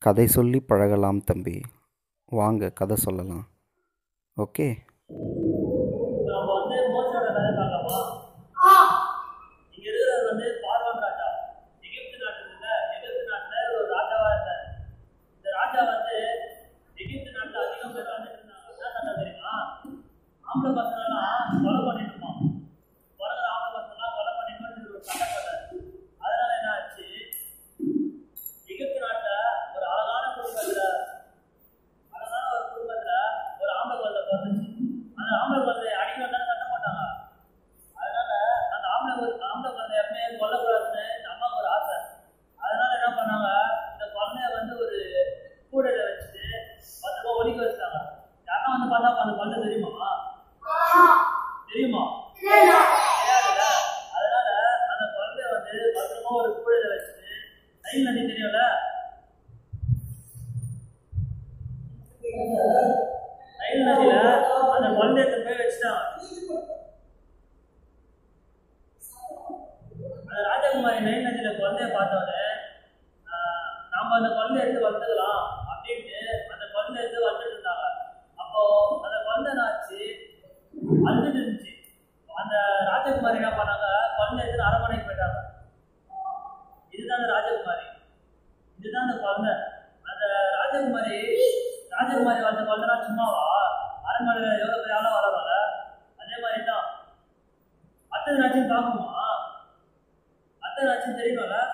கதை சொல்லி பழகலாம் தம்பி வாங்க கதை சொல்லலாம் ஓகே நம்ம வந்து மோசோட கதை பார்க்கலாமா இங்க இருக்கிறவர் வந்து பார்வன் ராஜா எகிப்து நாட்டுல இல்ல எகிப்து நாட்டுல ஒரு ராஜாவா இருந்தார் இந்த ராஜா வந்து எகிப்து நாட்டுல அதிகம் பேர் வந்துட்டு இருந்தாங்க என்ன சண்டை தெரியுமா ஆம்பளை பசங்கெல்லாம் கொலை பண்ணிட்டுமா பிறகுற ஆம்பளை பசங்கெல்லாம் கொலை பண்ணிட்டு ஒரு சண்டை போட்டாரு அதனால என்ன ஆச்சு எகிப்து நாட்டுல ஒரு அழகான குடும்பத்துல அழகான ஒரு குடும்பத்துல ஒரு ஆம்பளை குழந்தை பிறந்துச்சு அந்த ஆம்பளை குழந்தைய அடிக்க வேண்டாம்னு சட்டம் போட்டாங்க அதனால அந்த ஆம்பளை குழந்தை- ஆம்பளை குழந்தை எப்பவுமே கொல்லக்கூடாதுன்னு இந்த அம்மாவுக்கு ஒரு ஆசை அதனால என்ன பண்ணாங்க இந்த குழந்தைய வந்து ஒரு கூடையில வச்சுட்டு பத்து ரூபா ஒலிக்க வச்சுட்டாங்க யாரா வந்து பார்த்தா அந்த குழந்தை தெரியுமா தெரியுமா தெரியாதுல்ல அதனால அந்த குழந்தைய வந்து பத்திரமா ஒரு கூடையில வச்சுட்டு நைல் நதி தெரியும்ல நைல் நதியில அந்த குழந்தைய எடுத்துட்டு போய் வச்சுட்டாங்க அந்த ராஜகுமாரி நைல் நதியில குழந்தைய பார்த்தோன்னே ஆஹ், நாம அந்த குழந்தைய எடுத்து வளர்த்துக்கலாம் அப்படின்ட்டு அந்த குழந்தைய எடுத்து வளர்த்துட்டு இருந்தாங்க அப்போ அந்த குழந்தை என்னாச்சு அழுதுட்டு இருந்துச்சு அந்த ராஜகுமாரி என்ன பண்ணாங்க குழந்தைய எடுத்து அரண்மனைக்கு போயிட்டாங்க இதுதான் அந்த ராஜகுமாரி இதுதான் அந்த குழந்தை அந்த ராஜகுமாரி ராஜகுமாரி வளர்த்த குழந்தைனா சும்மாவா அரண்மனையில் எவ்வளோ பெரிய ஆளாக வளரல அதே மாதிரி தான் அத்தனை நாச்சும் பார்க்கணுமா அத்தனை நாச்சும் தெரியணும்ல